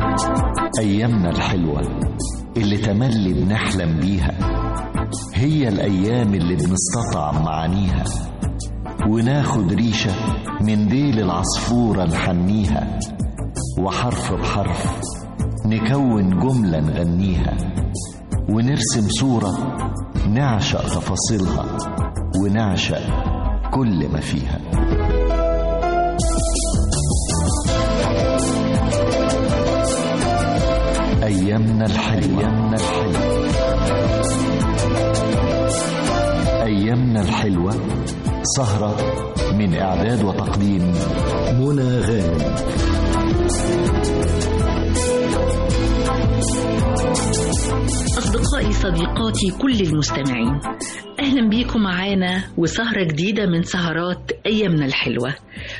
أيامنا الحلوة اللي تملي بنحلم بيها هي الأيام اللي بنستطعم معانيها وناخد ريشة من ديل العصفورة نحنيها وحرف بحرف نكون جملة نغنيها ونرسم صورة نعشق تفاصيلها ونعشق كل ما فيها أيامنا الحلوة أيامنا الحلوة أيامنا الحلوة سهرة من إعداد وتقديم منى غانم أصدقائي صديقاتي كل المستمعين أهلا بيكم معانا وسهرة جديدة من سهرات أيامنا الحلوة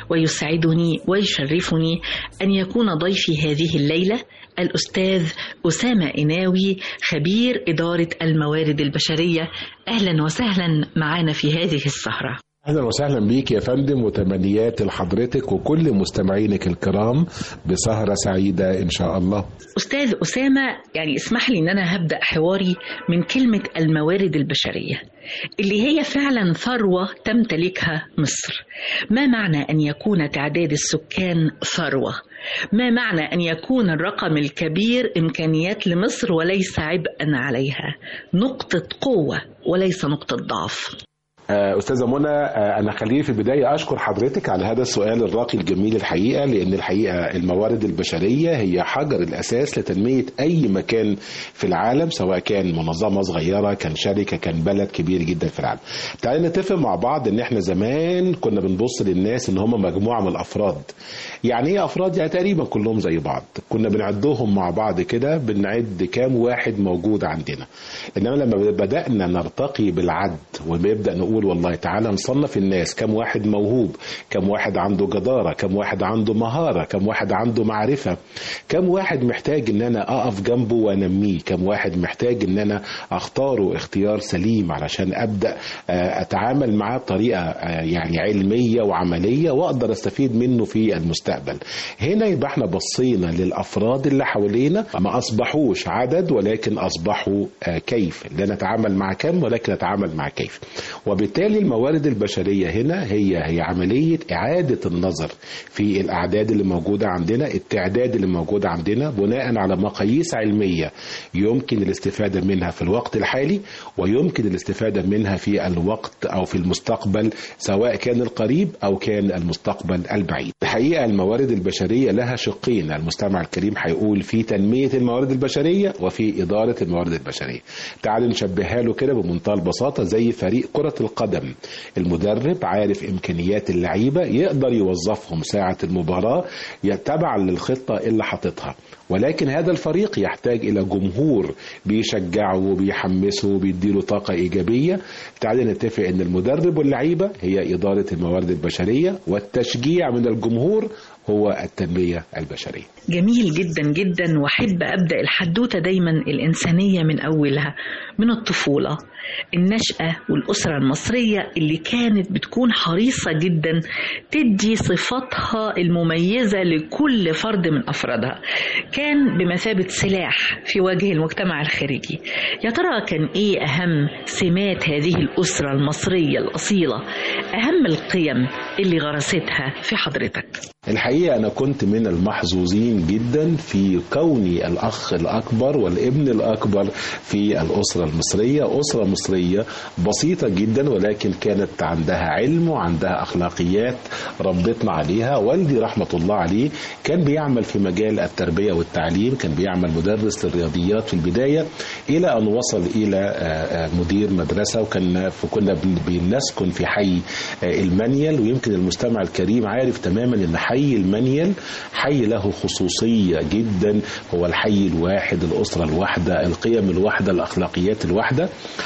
ويسعدني ويشرفني أن يكون ضيفي هذه الليلة الأستاذ أسامة إناوي خبير إدارة الموارد البشرية أهلا وسهلا معنا في هذه السهرة اهلا وسهلا بيك يا فندم وتمنيات لحضرتك وكل مستمعينك الكرام بسهره سعيده ان شاء الله. أستاذ أسامة يعني اسمح لي إن أنا هبدأ حواري من كلمة الموارد البشرية اللي هي فعلا ثروة تمتلكها مصر. ما معنى أن يكون تعداد السكان ثروة؟ ما معنى أن يكون الرقم الكبير إمكانيات لمصر وليس عبئا عليها؟ نقطة قوة وليس نقطة ضعف. استاذه منى انا خليني في البدايه اشكر حضرتك على هذا السؤال الراقي الجميل الحقيقه لان الحقيقه الموارد البشريه هي حجر الاساس لتنميه اي مكان في العالم سواء كان منظمه صغيره كان شركه كان بلد كبير جدا في العالم. تعالى نتفق مع بعض ان احنا زمان كنا بنبص للناس ان هم مجموعه من الافراد. يعني ايه افراد؟ يعني تقريبا كلهم زي بعض. كنا بنعدهم مع بعض كده بنعد كام واحد موجود عندنا. انما لما بدانا نرتقي بالعد ونبدا نقول والله تعالى نصنف الناس كم واحد موهوب كم واحد عنده جدارة كم واحد عنده مهارة كم واحد عنده معرفة كم واحد محتاج ان انا اقف جنبه وانميه كم واحد محتاج ان انا اختاره اختيار سليم علشان ابدا اتعامل معاه بطريقة يعني علمية وعملية واقدر استفيد منه في المستقبل هنا يبقى احنا بصينا للافراد اللي حوالينا ما اصبحوش عدد ولكن اصبحوا كيف لا نتعامل مع كم ولكن نتعامل مع كيف وبالتالي الموارد البشرية هنا هي هي عملية إعادة النظر في الأعداد اللي موجودة عندنا التعداد اللي موجود عندنا بناء على مقاييس علمية يمكن الاستفادة منها في الوقت الحالي ويمكن الاستفادة منها في الوقت أو في المستقبل سواء كان القريب أو كان المستقبل البعيد الحقيقة الموارد البشرية لها شقين المستمع الكريم هيقول في تنمية الموارد البشرية وفي إدارة الموارد البشرية تعالوا نشبهها له كده بمنتهى البساطة زي فريق كرة القدم المدرب عارف امكانيات اللعيبه يقدر يوظفهم ساعه المباراه تبعا للخطه اللي حاططها ولكن هذا الفريق يحتاج الى جمهور بيشجعه وبيحمسه وبيديله طاقه ايجابيه تعالى نتفق ان المدرب واللعيبه هي اداره الموارد البشريه والتشجيع من الجمهور هو التنمية البشرية جميل جدا جدا وأحب أبدأ الحدوتة دايما الإنسانية من أولها من الطفولة النشأة والأسرة المصرية اللي كانت بتكون حريصة جدا تدي صفاتها المميزة لكل فرد من أفرادها كان بمثابة سلاح في وجه المجتمع الخارجي يا ترى كان إيه أهم سمات هذه الأسرة المصرية الأصيلة أهم القيم اللي غرستها في حضرتك الحقيقة أنا كنت من المحظوظين جدا في كوني الأخ الأكبر والابن الأكبر في الأسرة المصرية أسرة مصرية بسيطة جدا ولكن كانت عندها علم وعندها أخلاقيات ربتنا عليها والدي رحمة الله عليه كان بيعمل في مجال التربية والتعليم كان بيعمل مدرس للرياضيات في البداية إلى أن وصل إلى مدير مدرسة وكان كنا بنسكن في حي المنيل ويمكن المستمع الكريم عارف تماما أن حي المنيل حي له خصوصية جدا هو الحي الواحد الأسرة الواحدة القيم الواحدة الأخلاقيات الواحدة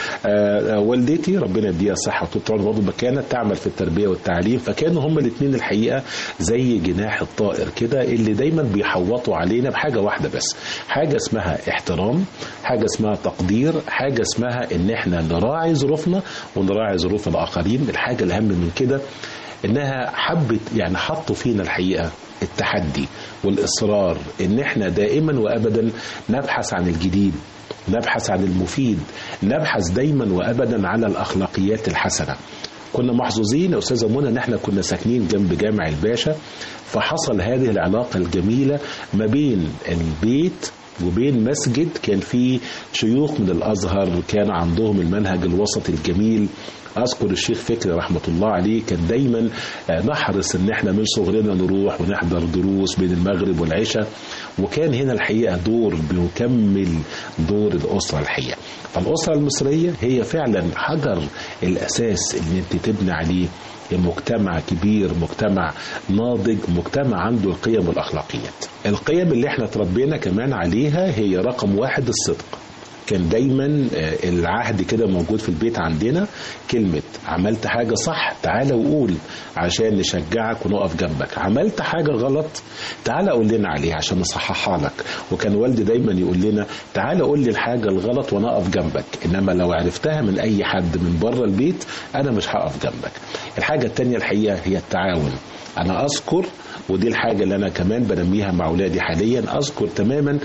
آه والدتي ربنا يديها الصحة وطول عمرها برضه كانت تعمل في التربية والتعليم فكانوا هما الاثنين الحقيقة زي جناح الطائر كده اللي دايما بيحوطوا علينا بحاجة واحدة بس حاجة اسمها احترام حاجة اسمها تقدير حاجة اسمها ان احنا نراعي ظروفنا ونراعي ظروف الآخرين الحاجة الأهم من كده انها حبت يعني حطوا فينا الحقيقه التحدي والاصرار ان احنا دائما وابدا نبحث عن الجديد نبحث عن المفيد نبحث دايما وابدا على الاخلاقيات الحسنه كنا محظوظين يا استاذه منى ان احنا كنا ساكنين جنب جامع الباشا فحصل هذه العلاقه الجميله ما بين البيت وبين مسجد كان فيه شيوخ من الازهر كان عندهم المنهج الوسطي الجميل اذكر الشيخ فكري رحمه الله عليه كان دايما نحرص ان احنا من صغرنا نروح ونحضر دروس بين المغرب والعشاء وكان هنا الحقيقه دور بيكمل دور الاسره الحقيقه فالاسره المصريه هي فعلا حجر الاساس اللي انت تبني عليه مجتمع كبير مجتمع ناضج مجتمع عنده القيم والاخلاقيات القيم اللي احنا تربينا كمان عليها هي رقم واحد الصدق كان دايما العهد كده موجود في البيت عندنا كلمة عملت حاجة صح تعالى وقول عشان نشجعك ونقف جنبك عملت حاجة غلط تعالى قول لنا عليها عشان نصححها لك وكان والدي دايما يقول لنا تعالى قول لي الحاجة الغلط وانا اقف جنبك انما لو عرفتها من اي حد من بره البيت انا مش هقف جنبك الحاجة التانية الحقيقة هي التعاون انا اذكر ودي الحاجه اللي انا كمان بنميها مع اولادي حاليا اذكر تماما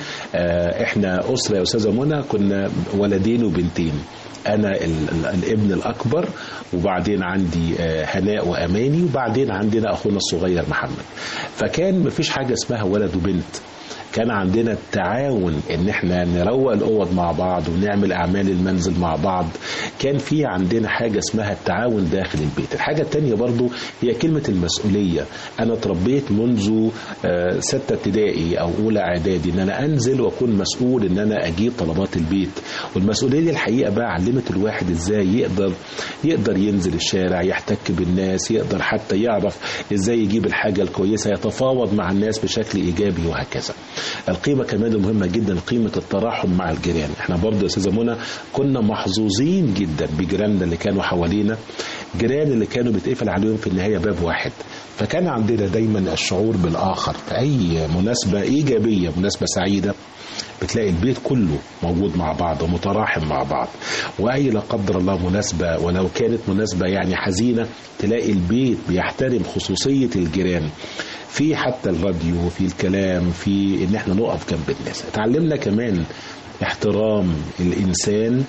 احنا اسره يا استاذه منى كنا ولدين وبنتين انا ال ال الابن الاكبر وبعدين عندي هناء واماني وبعدين عندنا اخونا الصغير محمد فكان مفيش حاجه اسمها ولد وبنت كان عندنا التعاون ان احنا نروق الاوض مع بعض ونعمل اعمال المنزل مع بعض كان في عندنا حاجه اسمها التعاون داخل البيت الحاجه الثانيه برضو هي كلمه المسؤوليه انا اتربيت منذ ستة ابتدائي او اولى اعدادي ان انا انزل واكون مسؤول ان انا اجيب طلبات البيت والمسؤوليه دي الحقيقه بقى علمت الواحد ازاي يقدر يقدر ينزل الشارع يحتك بالناس يقدر حتى يعرف ازاي يجيب الحاجه الكويسه يتفاوض مع الناس بشكل ايجابي وهكذا القيمة كمان المهمة جدا قيمة التراحم مع الجيران احنا برضه يا استاذة منى كنا محظوظين جدا بجيراننا اللي كانوا حوالينا جيران اللي كانوا بيتقفل عليهم في النهاية باب واحد فكان عندنا دايما الشعور بالآخر في أي مناسبة إيجابية مناسبة سعيدة بتلاقي البيت كله موجود مع بعض ومتراحم مع بعض واي لا قدر الله مناسبه ولو كانت مناسبه يعني حزينه تلاقي البيت بيحترم خصوصيه الجيران في حتى الراديو في الكلام في ان احنا نقف جنب الناس اتعلمنا كمان احترام الانسان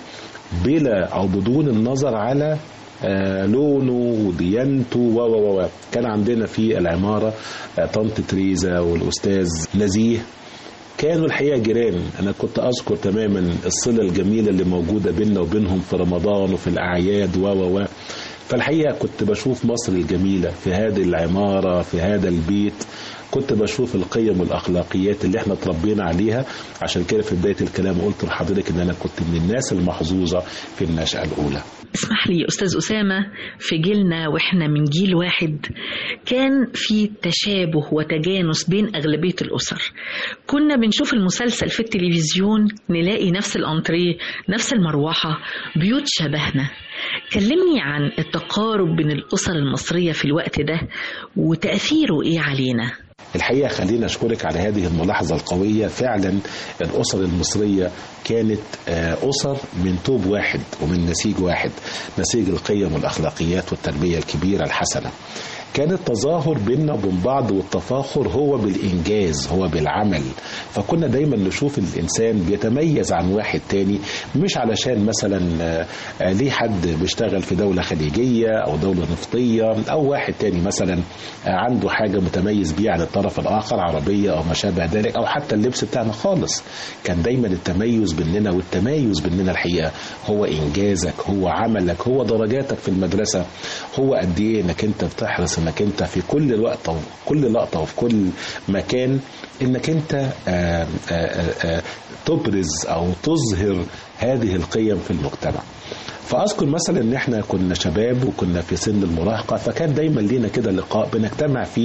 بلا او بدون النظر على آه لونه وديانته و و و كان عندنا في العماره آه طنط تريزا والاستاذ نزيه كانوا الحقيقه جيران انا كنت اذكر تماما الصله الجميله اللي موجوده بيننا وبينهم في رمضان وفي الاعياد و و و فالحقيقه كنت بشوف مصر الجميله في هذه العماره في هذا البيت كنت بشوف القيم والاخلاقيات اللي احنا اتربينا عليها عشان كده في بدايه الكلام قلت لحضرتك ان انا كنت من الناس المحظوظه في النشاه الاولى اسمح لي استاذ اسامه في جيلنا واحنا من جيل واحد كان في تشابه وتجانس بين اغلبيه الاسر كنا بنشوف المسلسل في التلفزيون نلاقي نفس الانتريه نفس المروحه بيوت شبهنا كلمني عن التقارب بين الاسر المصريه في الوقت ده وتاثيره ايه علينا الحقيقه خلينا اشكرك على هذه الملاحظه القويه فعلا الاسر المصريه كانت اسر من طوب واحد ومن نسيج واحد نسيج القيم والاخلاقيات والتربيه الكبيره الحسنه كان التظاهر بيننا وبين بعض والتفاخر هو بالإنجاز هو بالعمل فكنا دايما نشوف الإنسان بيتميز عن واحد تاني مش علشان مثلا ليه حد بيشتغل في دولة خليجية أو دولة نفطية أو واحد تاني مثلا عنده حاجة متميز بيها عن الطرف الآخر عربية أو ما شابه ذلك أو حتى اللبس بتاعنا خالص كان دايما التميز بيننا والتميز بيننا الحقيقة هو إنجازك هو عملك هو درجاتك في المدرسة هو قد إيه إنك أنت بتحرص انك انت في كل وقت وفي كل لقطه وفي كل مكان انك انت آآ آآ تبرز او تظهر هذه القيم في المجتمع فاذكر مثلا ان احنا كنا شباب وكنا في سن المراهقه فكان دايما لينا كده لقاء بنجتمع فيه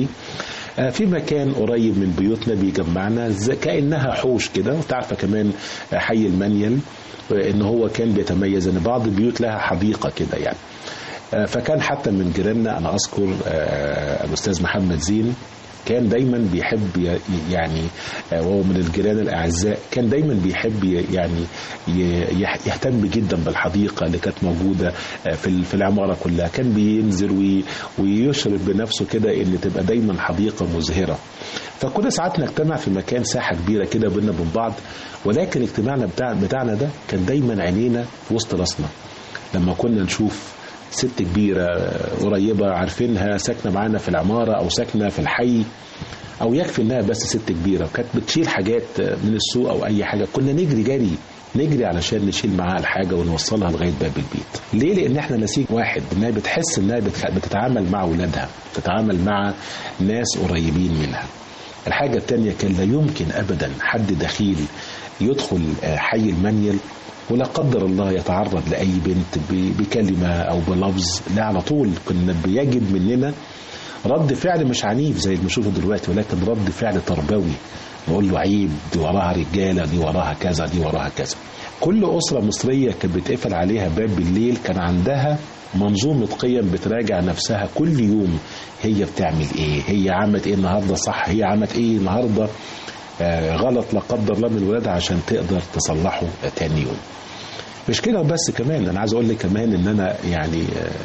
في مكان قريب من بيوتنا بيجمعنا كانها حوش كده وتعرف كمان حي المنيل ان هو كان بيتميز ان بعض البيوت لها حديقه كده يعني فكان حتى من جيراننا انا اذكر الاستاذ محمد زين كان دايما بيحب ي- يعني آه، وهو من الجيران الاعزاء كان دايما بيحب ي- يعني ي- يح- يهتم جدا بالحديقه اللي كانت موجوده آه، في ال- في العماره كلها كان بينزل وي- ويشرف بنفسه كده ان تبقى دايما حديقه مزهره فكنا ساعات نجتمع في مكان ساحه كبيره كده بينا وبين بعض ولكن اجتماعنا بتاع بتاعنا ده كان دايما عينينا وسط راسنا لما كنا نشوف ست كبيرة قريبة عارفينها ساكنة معانا في العمارة أو ساكنة في الحي أو يكفي إنها بس ست كبيرة وكانت بتشيل حاجات من السوق أو أي حاجة كنا نجري جري نجري علشان نشيل معاها الحاجة ونوصلها لغاية باب البيت ليه لأن احنا نسيج واحد إنها بتحس إنها بتخ- بتتعامل مع أولادها بتتعامل مع ناس قريبين منها الحاجة التانية كان لا يمكن أبدا حد دخيل يدخل آه، حي المنيل ولا قدر الله يتعرض لأي بنت ب- بكلمة أو بلفظ لا على طول كنا بيجد مننا رد فعل مش عنيف زي اللي بنشوفه دلوقتي ولكن رد فعل تربوي نقول له عيب دي وراها رجالة دي وراها كذا دي وراها كذا كل أسرة مصرية كانت بتقفل عليها باب بالليل كان عندها منظومة قيم بتراجع نفسها كل يوم هي بتعمل ايه هي عملت ايه النهاردة صح هي عملت ايه النهاردة آه، غلط لا قدر الله من ولادها عشان تقدر تصلحه تاني يوم مش كده وبس كمان انا عايز اقول لك كمان ان انا يعني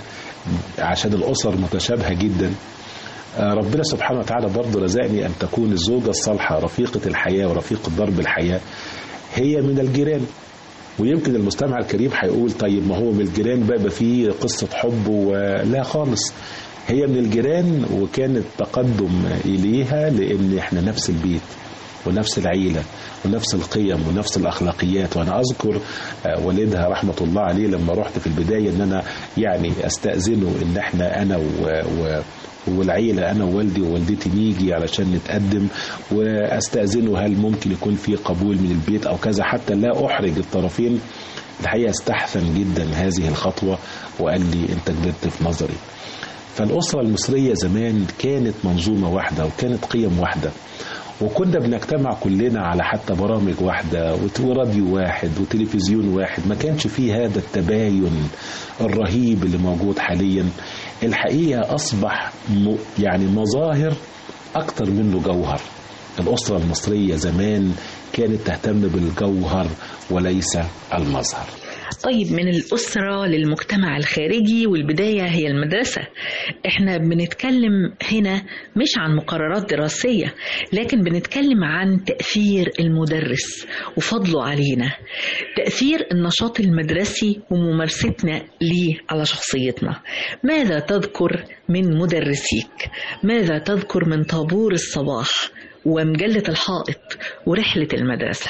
آه، عشان الاسر متشابهه جدا آه، ربنا سبحانه وتعالى برضه رزقني ان تكون الزوجه الصالحه رفيقه الحياه ورفيقه درب الحياه هي من الجيران ويمكن المستمع الكريم هيقول طيب ما هو من الجيران بقى يبقى فيه قصه حب ولا خالص هي من الجيران وكان التقدم اليها لان احنا نفس البيت ونفس العيلة ونفس القيم ونفس الأخلاقيات وأنا أذكر آه، والدها رحمة الله عليه لما رحت في البداية إن أنا يعني أستأذنه إن إحنا أنا و, و والعيلة أنا ووالدي ووالدتي نيجي علشان نتقدم وأستأذنه هل ممكن يكون في قبول من البيت أو كذا حتى لا أحرج الطرفين الحقيقة استحسن جدا هذه الخطوة وقال لي أنت كبرت في نظري فالأسرة المصرية زمان كانت منظومة واحدة وكانت قيم واحدة وكنا بنجتمع كلنا على حتى برامج واحدة وت- وراديو واحد وتلفزيون واحد ما كانش فيه هذا التباين الرهيب اللي موجود حاليا الحقيقة أصبح م- يعني مظاهر أكتر منه جوهر الأسرة المصرية زمان كانت تهتم بالجوهر وليس المظهر طيب من الأسرة للمجتمع الخارجي والبداية هي المدرسة احنا بنتكلم هنا مش عن مقررات دراسية لكن بنتكلم عن تأثير المدرس وفضله علينا تأثير النشاط المدرسي وممارستنا ليه على شخصيتنا ماذا تذكر من مدرسيك ماذا تذكر من طابور الصباح ومجلة الحائط ورحلة المدرسة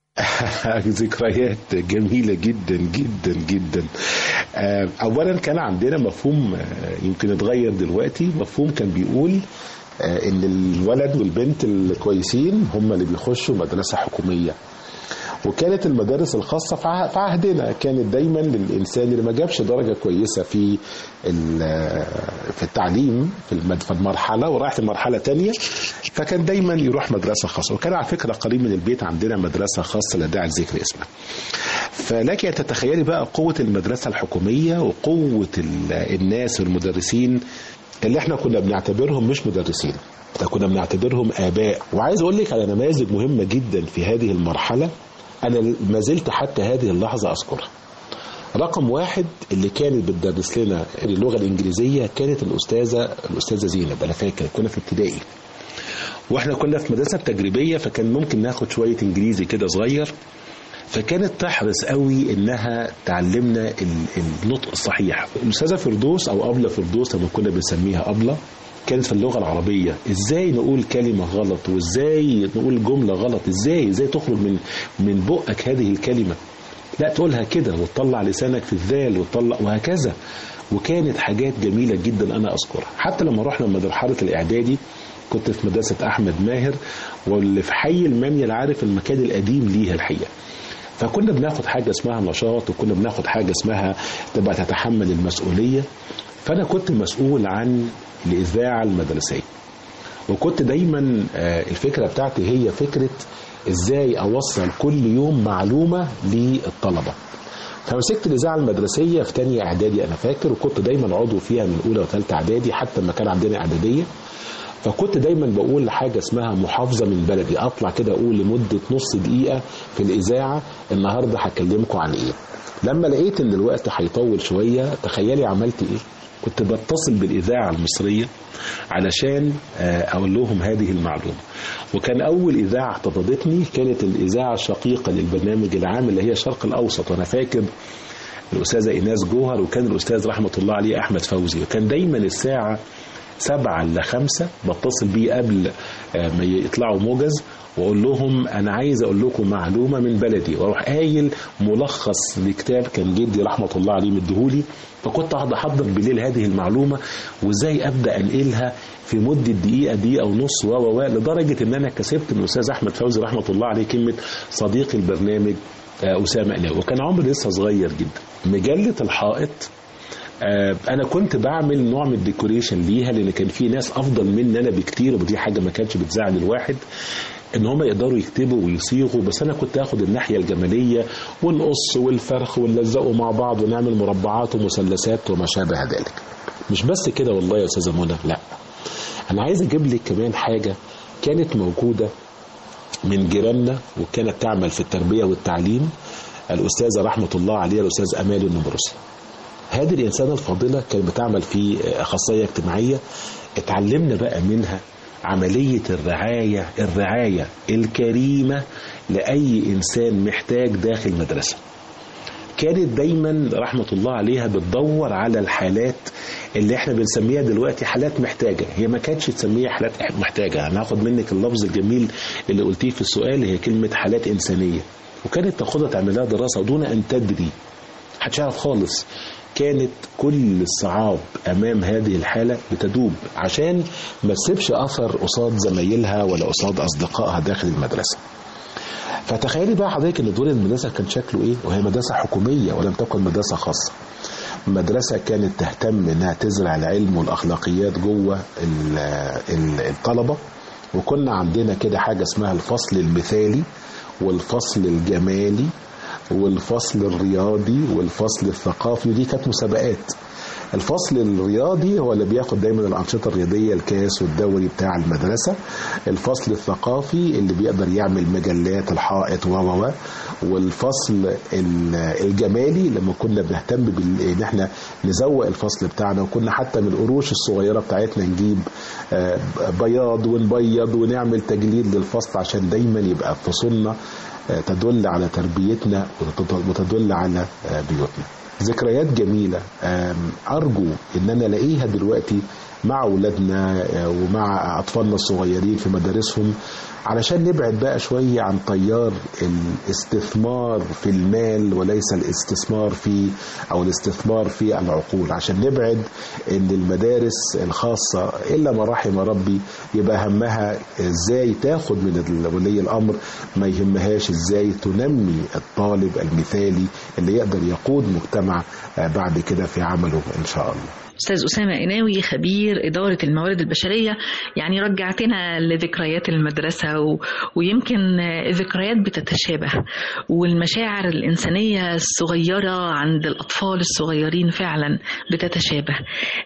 ذكريات جميلة جدا جدا جدا آه، أولا كان عندنا مفهوم آه، يمكن اتغير دلوقتي مفهوم كان بيقول آه، إن الولد والبنت الكويسين هم اللي بيخشوا مدرسة حكومية وكانت المدارس الخاصة في عه- في عهدنا كانت دايما للإنسان اللي ما جابش درجة كويسة في ال- في التعليم في المد- في المرحلة وراح في مرحلة تانية فكان دايما يروح مدرسة خاصة وكان على فكرة قريب من البيت عندنا مدرسة خاصة لا داعي لذكر اسمها فلك أن تتخيلي بقى قوة المدرسة الحكومية وقوة ال- الناس والمدرسين اللي احنا كنا بنعتبرهم مش مدرسين ده كنا بنعتبرهم آباء وعايز أقول لك على نماذج مهمة جدا في هذه المرحلة أنا ما زلت حتى هذه اللحظة أذكرها رقم واحد اللي كانت بتدرس لنا اللغة الإنجليزية كانت الأستاذة الأستاذة زينب أنا فاكر كنا في ابتدائي واحنا كنا في مدرسة تجريبية فكان ممكن ناخد شوية إنجليزي كده صغير فكانت تحرص قوي انها تعلمنا ال- النطق الصحيح الاستاذه فردوس او ابله فردوس لما كنا بنسميها ابله كانت في اللغه العربيه ازاي نقول كلمه غلط وازاي نقول جمله غلط ازاي ازاي تخرج من من بقك هذه الكلمه لا تقولها كده وتطلع لسانك في الذال وتطلع وهكذا وكانت حاجات جميله جدا انا اذكرها حتى لما رحنا مرحله الاعدادي كنت في مدرسه احمد ماهر واللي في حي المنيل عارف المكان القديم ليها الحقيقه فكنا بناخد حاجة اسمها نشاط وكنا بناخد حاجة اسمها تبقى تتحمل المسؤولية فأنا كنت مسؤول عن الإذاعة المدرسية وكنت دايما آه، الفكرة بتاعتي هي فكرة ازاي اوصل كل يوم معلومة للطلبة فمسكت الاذاعه المدرسيه في تانية اعدادي انا فاكر وكنت دايما عضو فيها من اولى وثالثه اعدادي حتى لما كان عندنا اعداديه فكنت دايما بقول حاجه اسمها محافظه من بلدي اطلع كده اقول لمده نص دقيقه في الاذاعه النهارده هكلمكم عن ايه لما لقيت ان الوقت هيطول شويه تخيلي عملت ايه كنت بتصل بالاذاعه المصريه علشان آه، اقول لهم هذه المعلومه وكان اول اذاعه اعتقدتني كانت الاذاعه الشقيقه للبرنامج العام اللي هي الشرق الاوسط وانا فاكر الاستاذه ايناس جوهر وكان الاستاذ رحمه الله عليه احمد فوزي وكان دايما الساعه سبعة لخمسة بتصل بيه قبل آه، ما يطلعوا موجز واقول لهم انا عايز اقول لكم معلومه من بلدي واروح قايل ملخص لكتاب كان جدي رحمه الله عليه مديهولي فكنت اقعد احضر بالليل هذه المعلومه وازاي ابدا انقلها في مده دقيقه دقيقه ونص و و و لدرجه ان انا كسبت من الاستاذ احمد فوزي رحمه الله عليه كلمه صديق البرنامج آه، اسامه قلاوي وكان عمري لسه صغير جدا مجله الحائط آه، انا كنت بعمل نوع من الديكوريشن ليها لان كان في ناس افضل مني انا بكتير ودي حاجه ما كانتش بتزعل الواحد ان هم يقدروا يكتبوا ويصيغوا بس انا كنت اخد الناحيه الجماليه ونقص والفرخ ونلزقه مع بعض ونعمل مربعات ومثلثات وما شابه ذلك مش بس كده والله يا استاذه منى لا انا عايز اجيب لك كمان حاجه كانت موجوده من جيراننا وكانت تعمل في التربيه والتعليم الاستاذه رحمه الله عليها الاستاذ امال النمرسي هذه الإنسانة الفاضلة كانت بتعمل في أخصائية اجتماعية اتعلمنا بقى منها عملية الرعاية الرعاية الكريمة لأي إنسان محتاج داخل مدرسة كانت دايما رحمة الله عليها بتدور على الحالات اللي احنا بنسميها دلوقتي حالات محتاجة هي ما كانتش تسميها حالات محتاجة انا هاخد منك اللفظ الجميل اللي قلتيه في السؤال هي كلمة حالات إنسانية وكانت تاخدها تعمل لها دراسة دون أن تدري محدش يعرف خالص كانت كل الصعاب امام هذه الحاله بتدوب عشان ما تسيبش اثر قصاد زمايلها ولا قصاد اصدقائها داخل المدرسه. فتخيلي بقى حضرتك ان دور المدرسه كان شكله ايه وهي مدرسه حكوميه ولم تكن مدرسه خاصه. مدرسة كانت تهتم انها تزرع العلم والاخلاقيات جوه ال- ال- الطلبة وكنا عندنا كده حاجة اسمها الفصل المثالي والفصل الجمالي والفصل الرياضي والفصل الثقافي ودي كانت مسابقات الفصل الرياضي هو اللي بياخد دايما الانشطه الرياضيه الكاس والدوري بتاع المدرسه الفصل الثقافي اللي بيقدر يعمل مجلات الحائط و و و والفصل ال- الجمالي لما كنا بنهتم بال- ان احنا نزوق الفصل بتاعنا وكنا حتى من القروش الصغيره بتاعتنا نجيب آه، بياض ونبيض ونعمل تجليد للفصل عشان دايما يبقى فصولنا آه، تدل على تربيتنا وتت- وتدل على آه، بيوتنا ذكريات جميلة آم، أرجو إن أنا ألاقيها دلوقتي مع أولادنا آه، ومع أطفالنا الصغيرين في مدارسهم علشان نبعد بقى شوية عن تيار الاستثمار في المال وليس الاستثمار في أو الاستثمار في العقول عشان نبعد إن المدارس الخاصة إلا ما رحم ربي يبقى همها إزاي تاخد من ال- ولي الأمر ما يهمهاش إزاي تنمي الطالب المثالي اللي يقدر يقود مجتمع آه، بعد كده في عمله إن شاء الله أستاذ أسامة قناوي خبير إدارة الموارد البشرية يعني رجعتنا لذكريات المدرسة و... ويمكن الذكريات بتتشابه والمشاعر الإنسانية الصغيرة عند الأطفال الصغيرين فعلا بتتشابه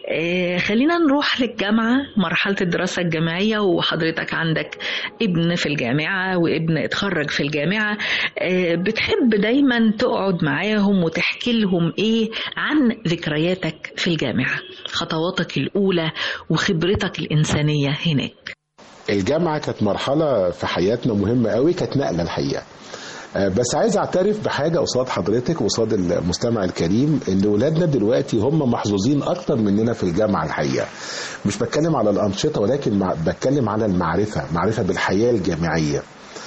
آه خلينا نروح للجامعة مرحلة الدراسة الجامعية وحضرتك عندك ابن في الجامعة وابن اتخرج في الجامعة آه بتحب دايما تقعد معاهم وتحكي لهم ايه عن ذكرياتك في الجامعة خطواتك الأولى وخبرتك الإنسانية هناك الجامعة كانت مرحلة في حياتنا مهمة قوي كانت نقلة الحقيقة آه، بس عايز اعترف بحاجة قصاد حضرتك وقصاد المستمع الكريم ان ولادنا دلوقتي هم محظوظين اكتر مننا في الجامعة الحقيقة مش بتكلم على الانشطة ولكن مع- بتكلم على المعرفة معرفة بالحياة الجامعية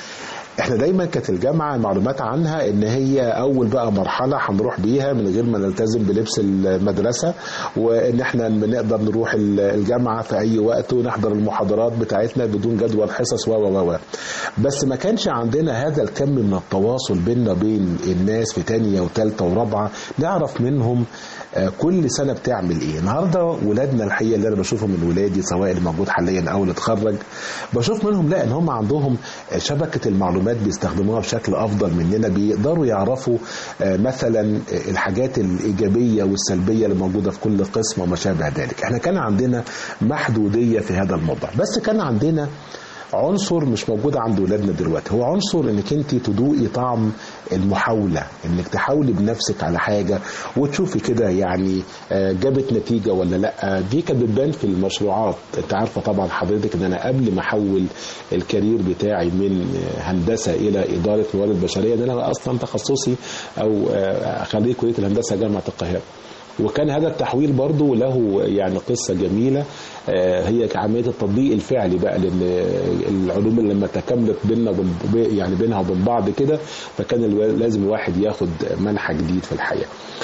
احنا دايما كانت الجامعه المعلومات عنها ان هي اول بقى مرحله هنروح بيها من غير ما نلتزم بلبس المدرسه وان احنا بنقدر نروح ال- الجامعه في اي وقت ونحضر المحاضرات بتاعتنا بدون جدول حصص و و و بس ما كانش عندنا هذا الكم من التواصل بيننا وبين الناس في تانية وتالتة ورابعة نعرف منهم آه، كل سنه بتعمل ايه النهارده ولادنا الحقيقه اللي انا بشوفه من ولادي سواء اللي موجود حاليا او اللي اتخرج بشوف منهم لا ان هم عندهم آه، شبكه المعلومات بيستخدموها بشكل افضل مننا بيقدروا يعرفوا آه، مثلا آه، الحاجات الايجابيه والسلبيه اللي موجوده في كل قسم وما شابه ذلك احنا كان عندنا محدوديه في هذا الموضوع بس كان عندنا عنصر مش موجود عند ولادنا دلوقتي هو عنصر انك انت تدوقي طعم المحاوله انك تحاولي بنفسك على حاجه وتشوفي كده يعني آه، جابت نتيجه ولا لا دي كانت بتبان في المشروعات انت عارفه طبعا حضرتك ان انا قبل ما احول الكارير بتاعي من آه، هندسه الى اداره موارد بشريه ده انا اصلا تخصصي او آه، خريج كليه الهندسه جامعه القاهره وكان هذا التحويل برضو له يعني قصة جميلة آه، هي عملية التطبيق الفعلي بقى لأن العلوم اللي لما تكاملت بيننا وبين يعني بينها وبين بعض كده فكان الوا- لازم الواحد ياخد منحى جديد في الحياة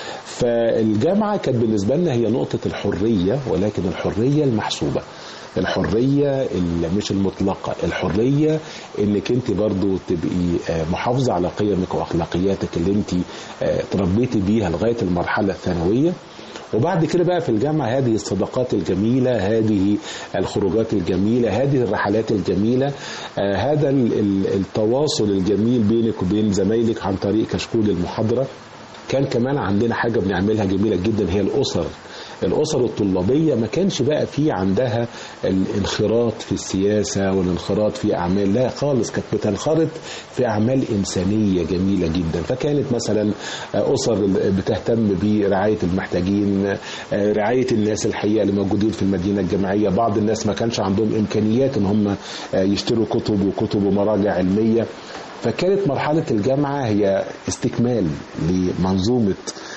فالجامعة كانت بالنسبة لنا هي نقطة الحرية ولكن الحرية المحسوبة الحرية اللي مش المطلقة الحرية انك انت برضو تبقي آه، محافظة على قيمك واخلاقياتك اللي انت آه، تربيتي بيها لغاية المرحلة الثانوية وبعد كده بقى في الجامعة هذه الصداقات الجميلة هذه الخروجات الجميلة هذه الرحلات الجميلة آه، هذا ال- ال- التواصل الجميل بينك وبين زمايلك عن طريق كشكول المحاضرة كان كمان عندنا حاجة بنعملها جميلة جدا هي الأسر الأسر الطلابية ما كانش بقى في عندها الانخراط في السياسة والانخراط في أعمال لا خالص كانت بتنخرط في أعمال إنسانية جميلة جدا فكانت مثلا أسر بتهتم برعاية المحتاجين رعاية الناس الحقيقة اللي موجودين في المدينة الجامعية بعض الناس ما كانش عندهم إمكانيات إن هم يشتروا كتب وكتب ومراجع علمية فكانت مرحلة الجامعة هي استكمال لمنظومة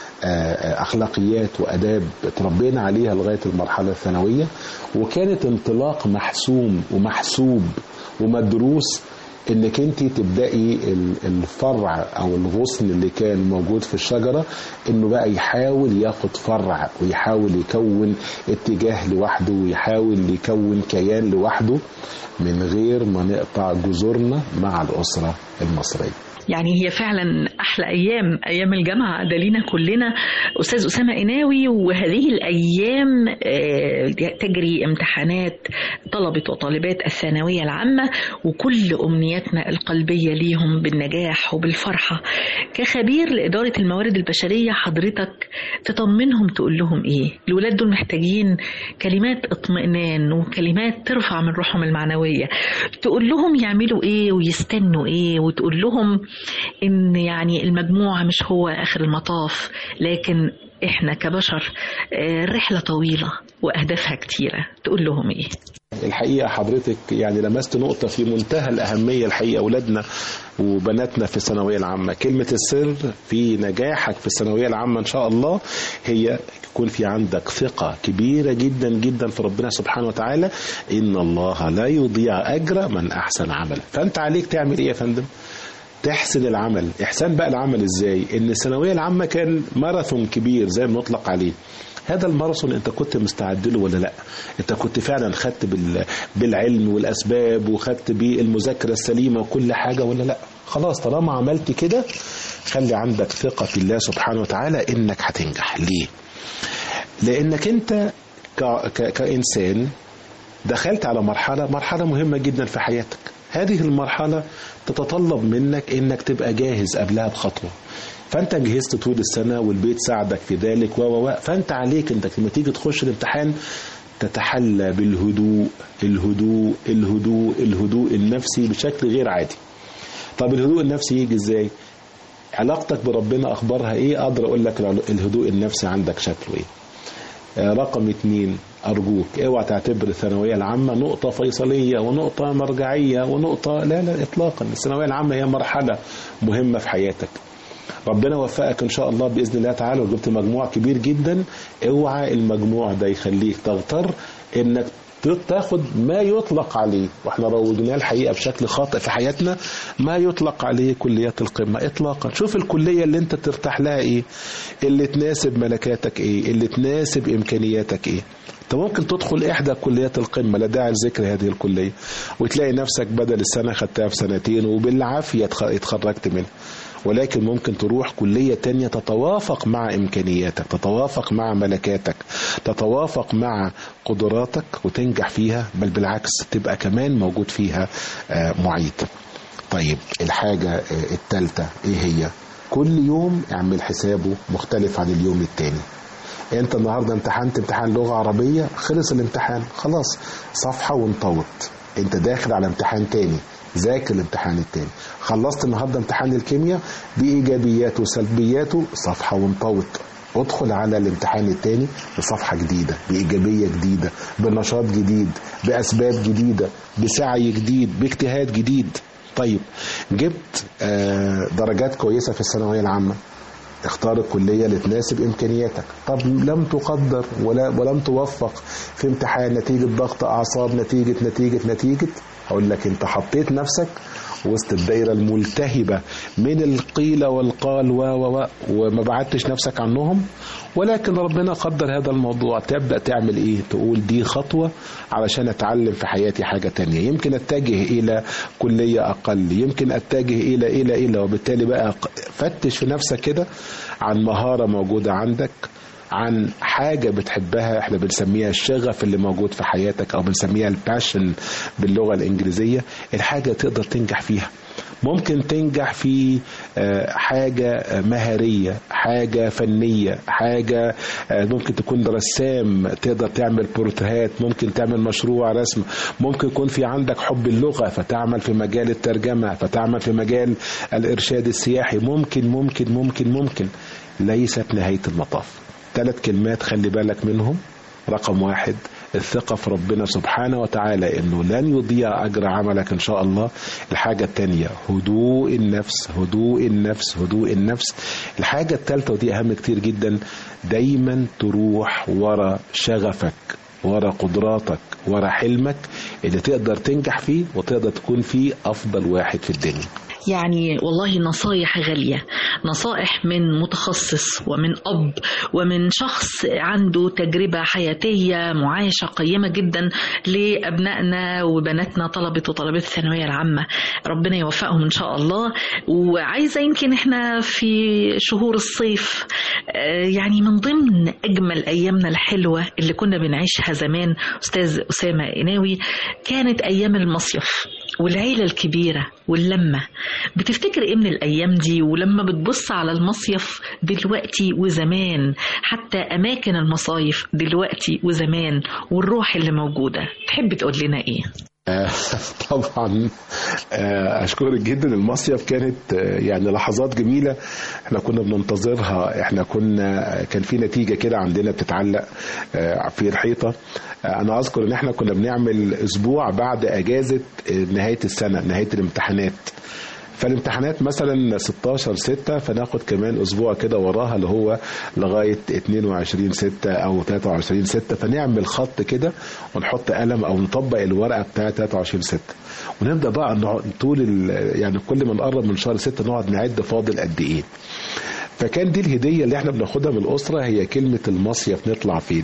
آه، أخلاقيات وأداب تربينا عليها لغاية المرحلة الثانوية وكانت انطلاق محسوم ومحسوب ومدروس انك انت تبداي ال- الفرع او الغصن اللي كان موجود في الشجره انه بقى يحاول ياخد فرع ويحاول يكون اتجاه لوحده ويحاول يكون كيان لوحده من غير ما نقطع جذورنا مع الاسره المصريه يعني هي فعلا احلى ايام ايام الجامعه ده لينا كلنا استاذ اسامه قناوي وهذه الايام آه، تجري امتحانات طلبه وطالبات الثانويه العامه وكل امنياتنا القلبيه ليهم بالنجاح وبالفرحه كخبير لاداره الموارد البشريه حضرتك تطمنهم تقول لهم ايه الولاد دول محتاجين كلمات اطمئنان وكلمات ترفع من روحهم المعنويه تقول لهم يعملوا ايه ويستنوا ايه وتقول لهم ان يعني المجموع مش هو اخر المطاف لكن احنا كبشر آه، رحله طويله واهدافها كتيره تقول لهم ايه الحقيقه حضرتك يعني لمست نقطه في منتهى الاهميه الحقيقه اولادنا وبناتنا في الثانويه العامه كلمه السر في نجاحك في الثانويه العامه ان شاء الله هي يكون في عندك ثقه كبيره جدا جدا في ربنا سبحانه وتعالى ان الله لا يضيع اجر من احسن عملا فانت عليك تعمل ايه يا فندم تحسن العمل احسان بقى العمل ازاي ان الثانويه العامه كان ماراثون كبير زي ما نطلق عليه هذا الماراثون انت كنت مستعد له ولا لا انت كنت فعلا خدت بال... بالعلم والاسباب وخدت بالمذاكره السليمه وكل حاجه ولا لا خلاص طالما عملت كده خلي عندك ثقه في الله سبحانه وتعالى انك هتنجح ليه لانك انت ك... ك... كانسان دخلت على مرحله مرحله مهمه جدا في حياتك هذه المرحله تتطلب منك انك تبقى جاهز قبلها بخطوه فانت جهزت طول السنه والبيت ساعدك في ذلك و و و فانت عليك انك لما تيجي تخش الامتحان تتحلى بالهدوء الهدوء الهدوء الهدوء النفسي بشكل غير عادي طب الهدوء النفسي يجي ازاي علاقتك بربنا اخبارها ايه اقدر اقول لك الهدوء النفسي عندك شكله ايه آه، رقم اتنين أرجوك اوعى تعتبر الثانوية العامة نقطة فيصلية ونقطة مرجعية ونقطة لا لا إطلاقا الثانوية العامة هي مرحلة مهمة في حياتك ربنا وفقك إن شاء الله بإذن الله تعالى وجبت مجموع كبير جدا اوعى المجموع ده يخليك تغتر إنك تاخد ما يطلق عليه واحنا روجناه الحقيقه بشكل خاطئ في حياتنا ما يطلق عليه كليات القمه اطلاقا شوف الكليه اللي انت ترتاح لها ايه اللي تناسب ملكاتك ايه اللي تناسب امكانياتك ايه انت ممكن تدخل احدى كليات القمه لا داعي لذكر هذه الكليه وتلاقي نفسك بدل السنه خدتها في سنتين وبالعافيه اتخ- اتخرجت منها ولكن ممكن تروح كلية تانية تتوافق مع إمكانياتك تتوافق مع ملكاتك تتوافق مع قدراتك وتنجح فيها بل بالعكس تبقى كمان موجود فيها آه، معيد طيب الحاجة آه، التالتة ايه هي كل يوم اعمل حسابه مختلف عن اليوم التاني انت النهارده امتحنت امتحان لغه عربيه خلص الامتحان خلاص صفحه وانطوت انت داخل على امتحان تاني ذاكر الامتحان التاني خلصت النهارده امتحان الكيمياء بايجابياته وسلبياته صفحه وانطوت ادخل على الامتحان التاني بصفحه جديده بايجابيه جديده بنشاط جديد باسباب جديده بسعي جديد باجتهاد جديد طيب جبت آه، درجات كويسه في الثانويه العامه اختار الكليه اللي تناسب امكانياتك طب لم تقدر ولا ولم توفق في امتحان نتيجه ضغط اعصاب نتيجه نتيجه نتيجه اقول لك انت حطيت نفسك وسط الدايره الملتهبه من القيل والقال و و و وما بعدتش نفسك عنهم ولكن ربنا قدر هذا الموضوع تبدا تعمل ايه تقول دي خطوه علشان اتعلم في حياتي حاجه تانية يمكن اتجه الى كليه اقل يمكن اتجه الى الى الى وبالتالي بقى فتش في نفسك كده عن مهاره موجوده عندك عن حاجة بتحبها احنا بنسميها الشغف اللي موجود في حياتك او بنسميها الباشن باللغة الانجليزية الحاجة تقدر تنجح فيها ممكن تنجح في آه، حاجة آه، مهارية حاجة فنية حاجة آه، ممكن تكون رسام تقدر تعمل بورتريهات ممكن تعمل مشروع رسم ممكن يكون في عندك حب اللغة فتعمل في مجال الترجمة فتعمل في مجال الإرشاد السياحي ممكن ممكن ممكن ممكن ليست نهاية المطاف ثلاث كلمات خلي بالك منهم رقم واحد الثقة في ربنا سبحانه وتعالى انه لن يضيع اجر عملك ان شاء الله الحاجة التانية هدوء النفس هدوء النفس هدوء النفس الحاجة التالتة ودي اهم كتير جدا دايما تروح ورا شغفك ورا قدراتك ورا حلمك اللي تقدر تنجح فيه وتقدر تكون فيه افضل واحد في الدنيا يعني والله نصايح غالية نصائح من متخصص ومن أب ومن شخص عنده تجربة حياتية معايشة قيمة جدا لأبنائنا وبناتنا طلبة وطلبات الثانوية العامة ربنا يوفقهم إن شاء الله وعايزة يمكن إحنا في شهور الصيف آه، يعني من ضمن أجمل أيامنا الحلوة اللي كنا بنعيشها زمان أستاذ أسامة قناوي كانت أيام المصيف والعيلة الكبيرة واللمة بتفتكر ايه من الايام دي ولما بتبص على المصيف دلوقتي وزمان حتى اماكن المصايف دلوقتي وزمان والروح اللي موجودة تحب تقول لنا ايه آه، طبعا آه، اشكرك جدا المصيف كانت آه، يعني لحظات جميله احنا كنا بننتظرها احنا كنا كان في نتيجه كده عندنا بتتعلق آه، في الحيطه آه، انا اذكر ان احنا كنا بنعمل اسبوع بعد اجازه آه، نهايه السنه نهايه الامتحانات فالامتحانات مثلا 16 6 فناخد كمان اسبوع كده وراها اللي هو لغايه 22 6 او 23 6 فنعمل خط كده ونحط قلم او نطبق الورقه بتاعه 23 6 ونبدا بقى نقعد طول ال- يعني كل ما نقرب من شهر 6 نقعد نعد فاضل قد ايه فكان دي الهديه اللي احنا بناخدها من الاسره هي كلمه المصيف نطلع فين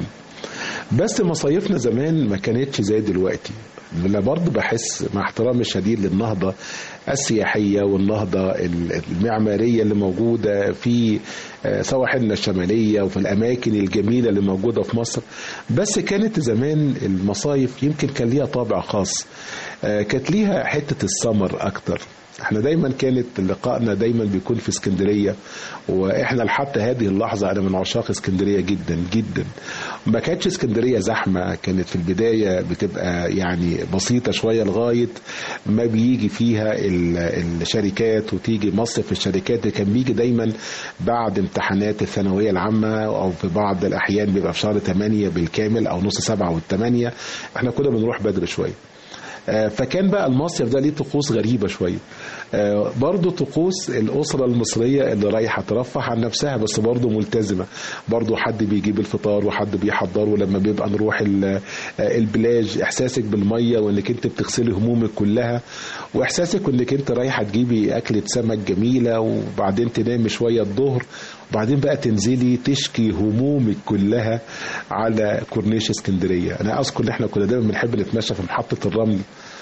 بس مصايفنا زمان ما كانتش زي دلوقتي انا برضه بحس مع احترامي الشديد للنهضه السياحيه والنهضه المعماريه اللي موجوده في آه، سواحلنا الشماليه وفي الاماكن الجميله اللي موجوده في مصر بس كانت زمان المصايف يمكن كان ليها طابع خاص آه، كانت ليها حته السمر اكتر احنا دايما كانت لقائنا دايما بيكون في اسكندريه واحنا لحتى هذه اللحظه انا من عشاق اسكندريه جدا جدا ما كانتش اسكندريه زحمه كانت في البدايه بتبقى يعني بسيطه شويه لغايه ما بيجي فيها ال- الشركات وتيجي مصيف الشركات اللي كان بيجي دايما بعد امتحانات الثانويه العامه او في بعض الاحيان بيبقى في شهر 8 بالكامل او نص سبعه والثمانيه احنا كنا بنروح بدري شويه آه، فكان بقى المصيف ده ليه طقوس غريبة شوية آه، برضو طقوس الأسرة المصرية اللي رايحة ترفه عن نفسها بس برضو ملتزمة برضو حد بيجيب الفطار وحد بيحضره لما بيبقى نروح ال- آه، البلاج إحساسك بالمية وإنك أنت بتغسلي همومك كلها وإحساسك إنك أنت رايحة تجيبي أكلة سمك جميلة وبعدين تنامي شوية الظهر وبعدين بقى تنزلي تشكي همومك كلها على كورنيش اسكندريه انا اذكر ان احنا كنا دايما بنحب نتمشى في محطه الرمل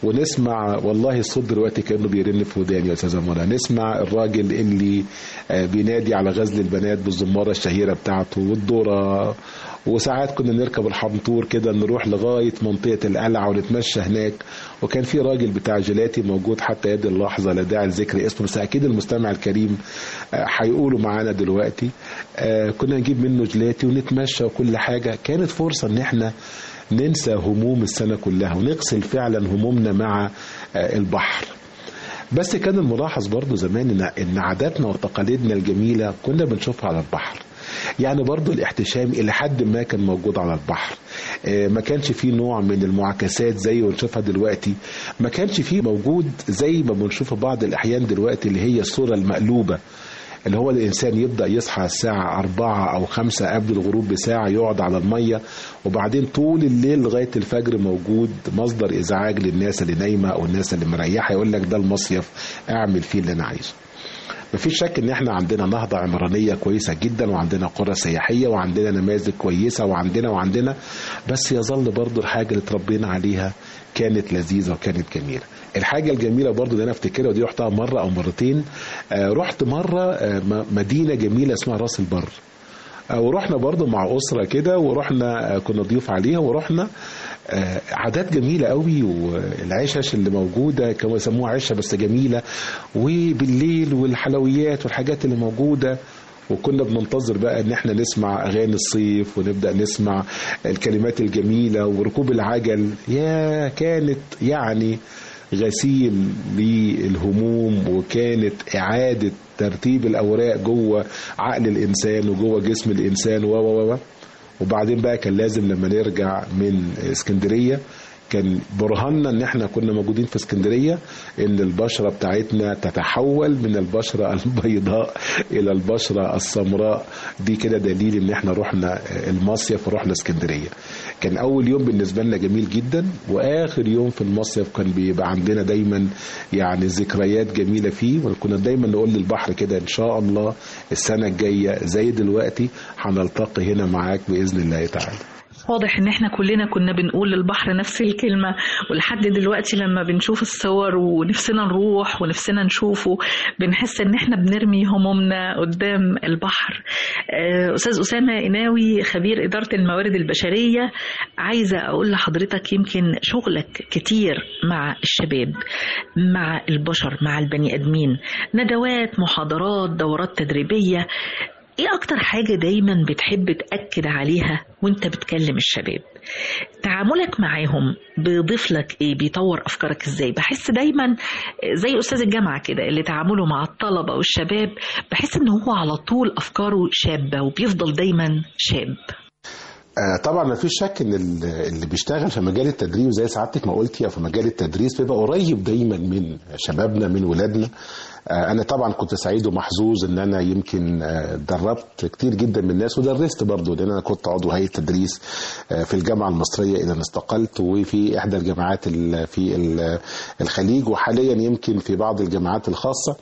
ونسمع والله الصوت دلوقتي كانه بيرن في وداني يا استاذه منى نسمع الراجل اللي آه، بينادي على غزل البنات بالزماره الشهيره بتاعته والذره وساعات كنا نركب الحنطور كده نروح لغايه منطقه القلعه ونتمشى هناك وكان في راجل بتاع جيلاتي موجود حتى يد اللحظه لا داعي لذكر اسمه بس اكيد المستمع الكريم آه، هيقولوا معانا دلوقتي آه، كنا نجيب منه جيلاتي ونتمشى وكل حاجه كانت فرصه ان احنا ننسى هموم السنه كلها ونغسل فعلا همومنا مع آه، البحر بس كان الملاحظ برضو زمان ان ان عاداتنا وتقاليدنا الجميله كنا بنشوفها على البحر يعني برضو الاحتشام الى حد ما كان موجود على البحر آه، ما كانش فيه نوع من المعاكسات زي ما بنشوفها دلوقتي ما كانش فيه موجود زي ما بنشوف في بعض الاحيان دلوقتي اللي هي الصوره المقلوبه اللي هو الإنسان يبدأ يصحى الساعة أربعة أو خمسة قبل الغروب بساعة يقعد على المية وبعدين طول الليل لغاية الفجر موجود مصدر إزعاج للناس اللي نايمة أو الناس اللي مريحة يقول لك ده المصيف أعمل فيه اللي أنا عايزه مفيش شك ان احنا عندنا نهضة عمرانية كويسة جدا وعندنا قرى سياحية وعندنا نماذج كويسة وعندنا وعندنا بس يظل برضو الحاجة اللي اتربينا عليها كانت لذيذة وكانت جميلة الحاجة الجميلة برضو اللي انا افتكرها ودي رحتها مرة او مرتين آه رحت مرة آه م- مدينة جميلة اسمها راس البر آه، ورحنا برضو مع أسرة كده ورحنا آه، كنا ضيوف عليها ورحنا آه، عادات جميلة قوي والعشش اللي موجودة كانوا يسموها عشة بس جميلة وبالليل والحلويات والحاجات اللي موجودة وكنا بننتظر بقى ان احنا نسمع اغاني الصيف ونبدا نسمع الكلمات الجميله وركوب العجل يا كانت يعني غسيل للهموم وكانت اعاده ترتيب الاوراق جوه عقل الانسان وجوه جسم الانسان و و و وبعدين بقى كان لازم لما نرجع من اسكندريه كان برهاننا ان احنا كنا موجودين في اسكندريه ان البشره بتاعتنا تتحول من البشره البيضاء الى البشره السمراء دي كده دليل ان احنا رحنا المصيف ورحنا اسكندريه كان اول يوم بالنسبه لنا جميل جدا واخر يوم في المصيف كان بيبقى عندنا دايما يعني ذكريات جميله فيه وكنا دايما نقول للبحر كده ان شاء الله السنه الجايه زي دلوقتي هنلتقي هنا معاك باذن الله تعالى واضح ان احنا كلنا كنا بنقول للبحر نفس الكلمة ولحد دلوقتي لما بنشوف الصور ونفسنا نروح ونفسنا نشوفه بنحس ان احنا بنرمي همومنا قدام البحر آه، استاذ اسامة قناوي خبير ادارة الموارد البشرية عايزة اقول لحضرتك يمكن شغلك كتير مع الشباب مع البشر مع البني ادمين ندوات محاضرات دورات تدريبية ايه اكتر حاجة دايما بتحب تأكد عليها وانت بتكلم الشباب تعاملك معاهم بيضيف لك ايه بيطور افكارك ازاي بحس دايما زي استاذ الجامعة كده اللي تعامله مع الطلبة والشباب بحس ان هو على طول افكاره شابة وبيفضل دايما شاب آه، طبعا ما فيش شك ان ال- اللي بيشتغل في مجال التدريب زي سعادتك ما قلتي او في مجال التدريس بيبقى قريب دايما من شبابنا من ولادنا آه، انا طبعا كنت سعيد ومحظوظ ان انا يمكن آه، دربت كتير جدا من الناس ودرست برضو لان انا كنت عضو هيئه تدريس آه، في الجامعه المصريه اذا استقلت وفي احدى الجامعات ال- في ال- الخليج وحاليا يمكن في بعض الجامعات الخاصه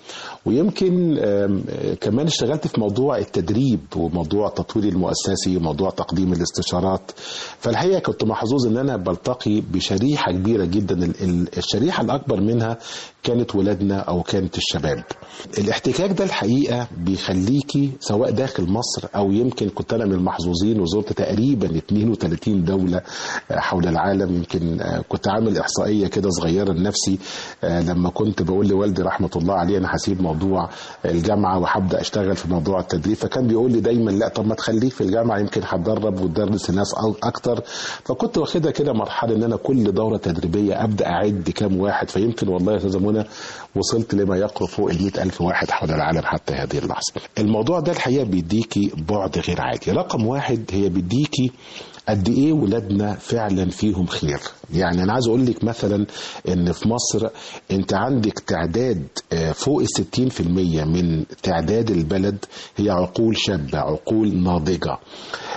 ويمكن آم، آه، كمان اشتغلت في موضوع التدريب وموضوع التطوير المؤسسي وموضوع تقديم الاستشارات فالحقيقه كنت محظوظ ان انا بلتقي بشريحه كبيره جدا ال- ال- الشريحه الاكبر منها كانت ولادنا او كانت الشباب الاحتكاك ده الحقيقه بيخليكي سواء داخل مصر او يمكن كنت انا من المحظوظين وزرت تقريبا 32 دوله آه، حول العالم يمكن آه، كنت عامل احصائيه كده صغيره لنفسي آه، لما كنت بقول لوالدي رحمه الله عليه انا هسيب موضوع الجامعه وهبدا اشتغل في موضوع التدريب فكان بيقول لي دايما لا طب ما تخليك في الجامعه يمكن هتدرب وتدرس الناس أو- اكتر فكنت واخدها كده مرحله ان انا كل دوره تدريبيه ابدا اعد كام واحد فيمكن والله يا استاذه منى وصلت لما يقرب فوق ال ألف واحد حول العالم حتى هذه اللحظه الموضوع ده الحقيقه بيديكي بعد غير عادي رقم واحد هي بيديكي قد ايه ولادنا فعلا فيهم خير يعني انا عايز اقول لك مثلا ان في مصر انت عندك تعداد آه، فوق ال 60% من تعداد البلد هي عقول شابه عقول ناضجه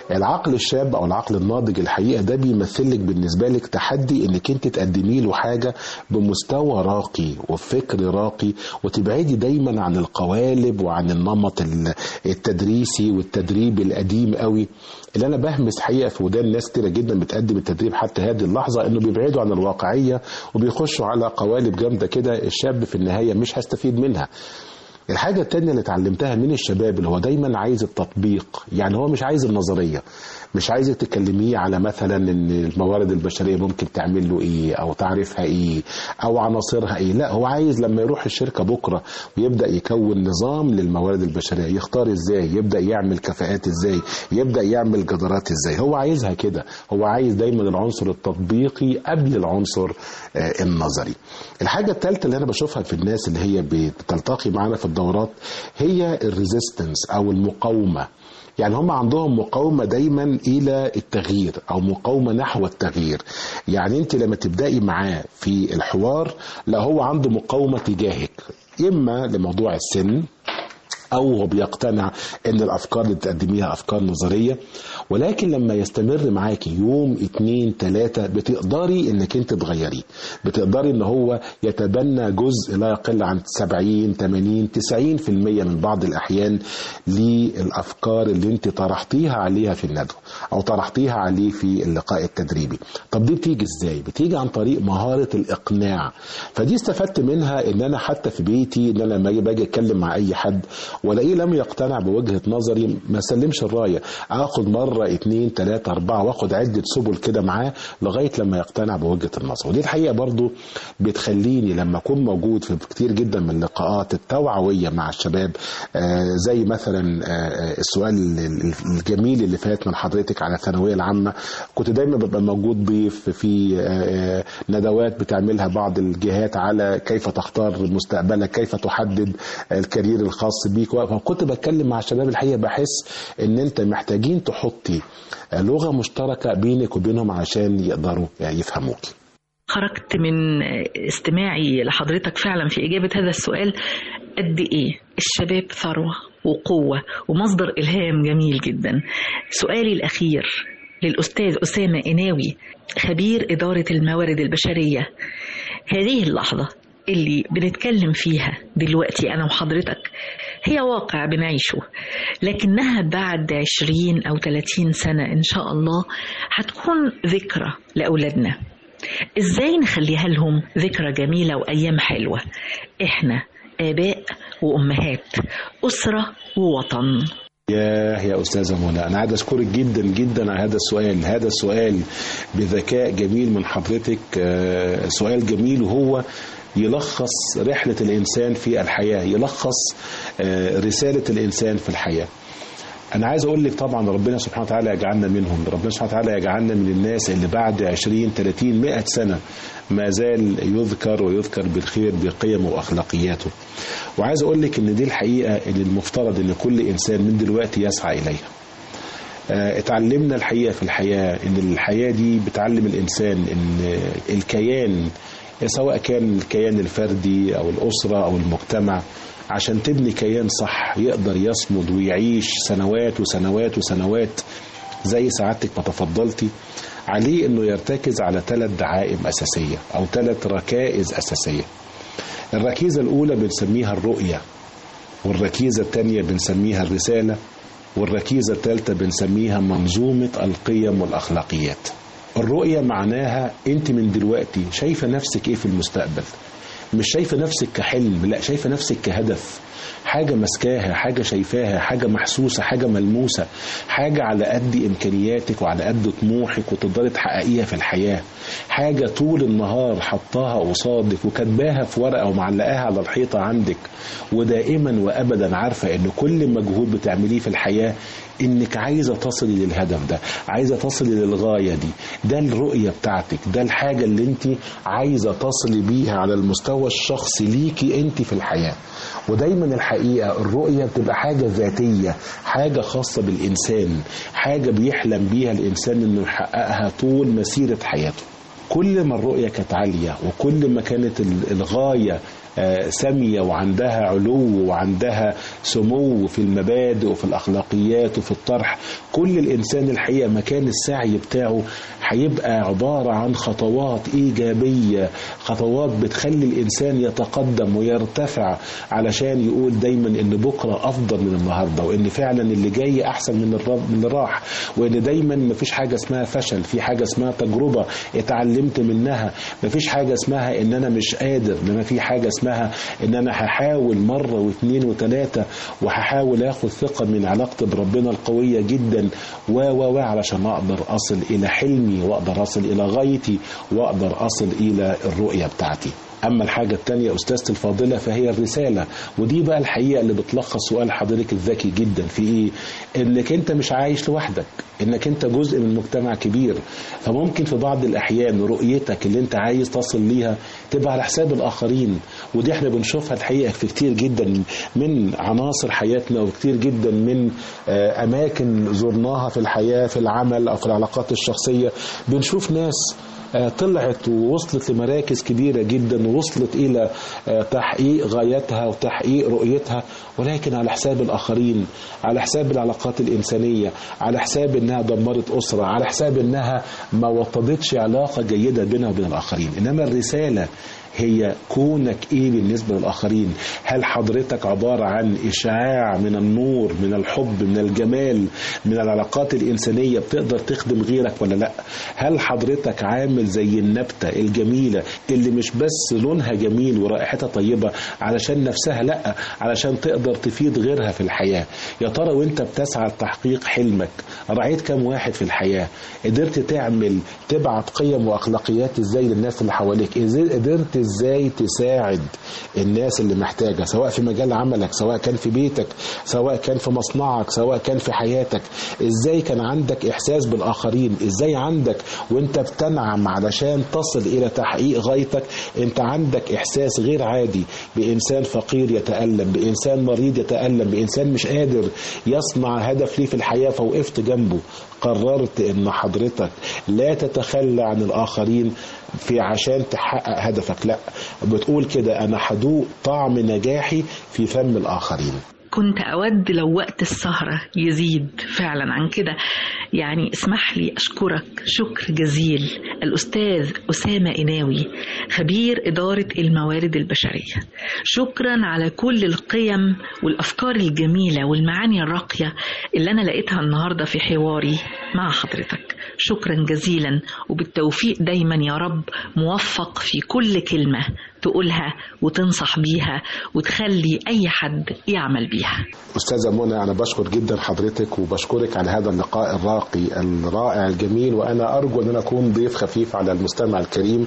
العقل الشاب او العقل الناضج الحقيقه ده بيمثل لك بالنسبه لك تحدي انك انت تقدمي له حاجه بمستوى راقي وفكر راقي وتبعدي دايما عن القوالب وعن النمط ال- التدريسي والتدريب القديم قوي اللي انا بهمس حقيقه في ودان ناس كتيره جدا بتقدم التدريب حتى هذه اللحظه انه بيبعدوا عن الواقعيه وبيخشوا على قوالب جامده كده الشاب في النهايه مش هيستفيد منها الحاجة التانية اللي اتعلمتها من الشباب اللي هو دايما عايز التطبيق يعني هو مش عايز النظرية مش عايزك تكلميه على مثلا ان الموارد البشرية ممكن تعمل له ايه او تعرفها ايه او عناصرها ايه لا هو عايز لما يروح الشركة بكرة ويبدأ يكون نظام للموارد البشرية يختار ازاي يبدأ يعمل كفاءات ازاي يبدأ يعمل جدارات ازاي هو عايزها كده هو عايز دايما العنصر التطبيقي قبل العنصر آه، النظري الحاجة الثالثة اللي أنا بشوفها في الناس اللي هي بتلتقي معانا في الدورات هي الريزيستنس أو المقاومة يعني هم عندهم مقاومة دايما إلى التغيير أو مقاومة نحو التغيير يعني أنت لما تبدأي معاه في الحوار لا هو عنده مقاومة تجاهك إما لموضوع السن او هو بيقتنع ان الافكار اللي بتقدميها افكار نظريه ولكن لما يستمر معاكي يوم اتنين تلاته بتقدري انك انت تغيريه بتقدري ان هو يتبنى جزء لا يقل عن 70 80 90% من بعض الاحيان للافكار اللي انت طرحتيها عليها في الندوه او طرحتيها عليه في اللقاء التدريبي طب دي بتيجي ازاي بتيجي عن طريق مهاره الاقناع فدي استفدت منها ان انا حتى في بيتي ان انا لما أجي- باجي اتكلم مع اي حد والاقيه لم يقتنع بوجهه نظري ما سلمش الرايه اخد مره اتنين تلاته اربعه واخد عده سبل كده معاه لغايه لما يقتنع بوجهه النظر ودي الحقيقه برضو بتخليني لما اكون موجود في كتير جدا من اللقاءات التوعويه مع الشباب آه، زي مثلا آه، السؤال ال- الجميل اللي فات من حضرتك على الثانويه العامه كنت دايما ببقى موجود ضيف في آه، آه، ندوات بتعملها بعض الجهات على كيف تختار مستقبلك كيف تحدد الكارير الخاص بيك فكنت بتكلم مع الشباب الحقيقه بحس ان انت محتاجين تحطي لغه مشتركه بينك وبينهم عشان يقدروا يفهموك خرجت من استماعي لحضرتك فعلا في إجابة هذا السؤال قد إيه الشباب ثروة وقوة ومصدر إلهام جميل جدا سؤالي الأخير للأستاذ أسامة إناوي خبير إدارة الموارد البشرية هذه اللحظة اللي بنتكلم فيها دلوقتي أنا وحضرتك هي واقع بنعيشه لكنها بعد عشرين أو ثلاثين سنة إن شاء الله هتكون ذكرى لأولادنا ازاي نخليها لهم ذكرى جميلة وأيام حلوة احنا آباء وأمهات أسرة ووطن يا يا استاذه منى انا عايز اشكرك جدا جدا على هذا السؤال هذا السؤال بذكاء جميل من حضرتك آه، سؤال جميل وهو يلخص رحله الانسان في الحياه يلخص آه، رساله الانسان في الحياه انا عايز اقول لك طبعا ربنا سبحانه وتعالى يجعلنا منهم ربنا سبحانه وتعالى يجعلنا من الناس اللي بعد 20 30 100 سنه ما زال يذكر ويذكر بالخير بقيمه واخلاقياته وعايز اقول لك ان دي الحقيقه اللي المفترض ان كل انسان من دلوقتي يسعى اليها آه، اتعلمنا الحقيقه في الحياه ان الحياه دي بتعلم الانسان ان الكيان سواء كان الكيان الفردي او الاسره او المجتمع عشان تبني كيان صح يقدر يصمد ويعيش سنوات وسنوات وسنوات زي سعادتك ما تفضلتي عليه انه يرتكز على ثلاث دعائم اساسيه او ثلاث ركائز اساسيه الركيزه الاولى بنسميها الرؤيه والركيزه الثانيه بنسميها الرساله والركيزه الثالثه بنسميها منظومه القيم والاخلاقيات الرؤيه معناها انت من دلوقتي شايفه نفسك ايه في المستقبل مش شايفه نفسك كحلم لا شايفه نفسك كهدف حاجة مسكاها حاجة شايفاها حاجة محسوسة حاجة ملموسة حاجة على قد إمكانياتك وعلى قد طموحك وتقدري تحققيها في الحياة حاجة طول النهار حطاها قصادك وكاتباها في ورقة ومعلقاها على الحيطة عندك ودائما وأبدا عارفة إن كل مجهود بتعمليه في الحياة انك عايزه تصلي للهدف ده عايزه تصلي للغايه دي ده الرؤيه بتاعتك ده الحاجه اللي انت عايزه تصلي بيها على المستوى الشخصي ليكي انت في الحياه ودايما الحقيقه الرؤيه بتبقى حاجه ذاتيه حاجه خاصه بالانسان حاجه بيحلم بيها الانسان انه يحققها طول مسيره حياته كل ما الرؤيه كانت عاليه وكل ما كانت ال- الغايه آه، سامية وعندها علو وعندها سمو في المبادئ وفي الأخلاقيات وفي الطرح كل الإنسان الحقيقة مكان السعي بتاعه هيبقى عبارة عن خطوات إيجابية خطوات بتخلي الإنسان يتقدم ويرتفع علشان يقول دايما إن بكرة أفضل من النهاردة وإن فعلا اللي جاي أحسن من الر- من اللي راح وإن دايما مفيش حاجة اسمها فشل في حاجة اسمها تجربة اتعلمت منها مفيش حاجة اسمها إن أنا مش قادر إنما في حاجة اسمها إن أنا هحاول مرة واثنين وثلاثة وهحاول آخد ثقة من علاقتي بربنا القوية جدا و و و علشان أقدر أصل إلى حلمي وأقدر أصل إلى غايتي وأقدر أصل إلى الرؤية بتاعتي أما الحاجة التانية أستاذتي الفاضلة فهي الرسالة ودي بقى الحقيقة اللي بتلخص سؤال حضرتك الذكي جدا في إيه إنك أنت مش عايش لوحدك إنك أنت جزء من مجتمع كبير فممكن في بعض الأحيان رؤيتك اللي أنت عايز تصل ليها تبقى على حساب الآخرين ودي احنا بنشوفها الحقيقة في كتير جدا من عناصر حياتنا وكتير جدا من آه، أماكن زرناها في الحياة في العمل أو في العلاقات الشخصية بنشوف ناس آه، طلعت ووصلت لمراكز كبيرة جدا ووصلت إلى آه، تحقيق غايتها وتحقيق رؤيتها ولكن على حساب الآخرين على حساب العلاقات الإنسانية على حساب إنها دمرت أسرة على حساب إنها ما وطدتش علاقة جيدة بينها وبين الآخرين إنما الرسالة هي كونك ايه بالنسبة للآخرين هل حضرتك عبارة عن إشعاع من النور من الحب من الجمال من العلاقات الإنسانية بتقدر تخدم غيرك ولا لا هل حضرتك عامل زي النبتة الجميلة اللي مش بس لونها جميل ورائحتها طيبة علشان نفسها لا علشان تقدر تفيد غيرها في الحياة يا ترى وانت بتسعى لتحقيق حلمك رأيت كم واحد في الحياة قدرت تعمل تبعت قيم وأخلاقيات ازاي للناس اللي حواليك إزاي قدرت ازاي تساعد الناس اللي محتاجة سواء في مجال عملك سواء كان في بيتك سواء كان في مصنعك سواء كان في حياتك ازاي كان عندك احساس بالاخرين ازاي عندك وانت بتنعم علشان تصل الى تحقيق غايتك انت عندك احساس غير عادي بانسان فقير يتالم بانسان مريض يتالم بانسان مش قادر يصنع هدف ليه في الحياه فوقفت جنبه قررت ان حضرتك لا تتخلى عن الاخرين في عشان تحقق هدفك لا بتقول كده انا هدوق طعم نجاحي في فم الاخرين كنت أود لو وقت السهرة يزيد فعلا عن كده يعني اسمح لي أشكرك شكر جزيل الأستاذ أسامة إناوي خبير إدارة الموارد البشرية شكرا على كل القيم والأفكار الجميلة والمعاني الراقية اللي أنا لقيتها النهاردة في حواري مع حضرتك شكرا جزيلا وبالتوفيق دايما يا رب موفق في كل كلمة تقولها وتنصح بيها وتخلي أي حد يعمل بيها أستاذة منى أنا بشكر جدا حضرتك وبشكرك على هذا اللقاء الراقي الرائع الجميل وأنا أرجو أن أنا أكون ضيف خفيف على المستمع الكريم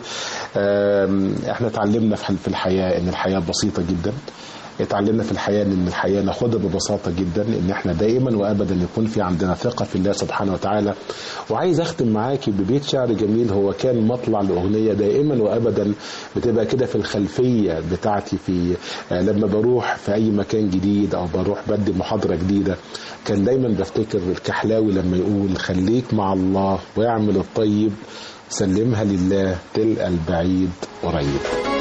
آم، إحنا اتعلمنا في في الحياة أن الحياة بسيطة جدا اتعلمنا في الحياة ان الحياة ناخدها ببساطة جدا ان احنا دائما وابدا يكون في عندنا ثقة في الله سبحانه وتعالى وعايز اختم معاكي ببيت شعر جميل هو كان مطلع الاغنية دائما وابدا بتبقى كده في الخلفية بتاعتي في آه، لما بروح في اي مكان جديد او بروح بدي محاضرة جديدة كان دايما بفتكر الكحلاوي لما يقول خليك مع الله واعمل الطيب سلمها لله تلقى البعيد قريب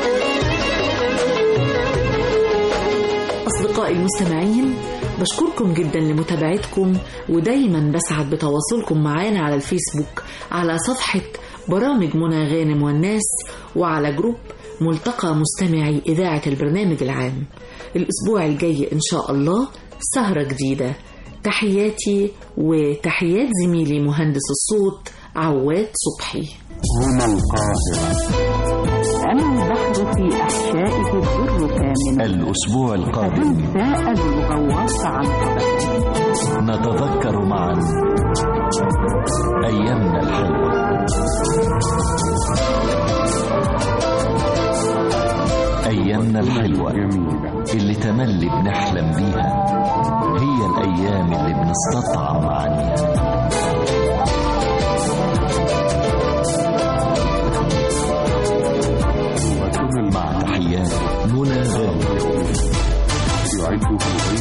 أصدقائي المستمعين بشكركم جدا لمتابعتكم ودايما بسعد بتواصلكم معانا على الفيسبوك على صفحة برامج منى غانم والناس وعلى جروب ملتقى مستمعي إذاعة البرنامج العام الأسبوع الجاي إن شاء الله سهرة جديدة تحياتي وتحيات زميلي مهندس الصوت عواد صبحي هنا القاهرة أنا البحر في أحشائه الدر كامن الأسبوع القادم ساء الغواص عن طبقه نتذكر معا أيامنا الحلوة أيامنا الحلوة جميلة اللي تملي بنحلم بيها هي الأيام اللي بنستطعم معانيها وكل مع تحيات منى غانم يعده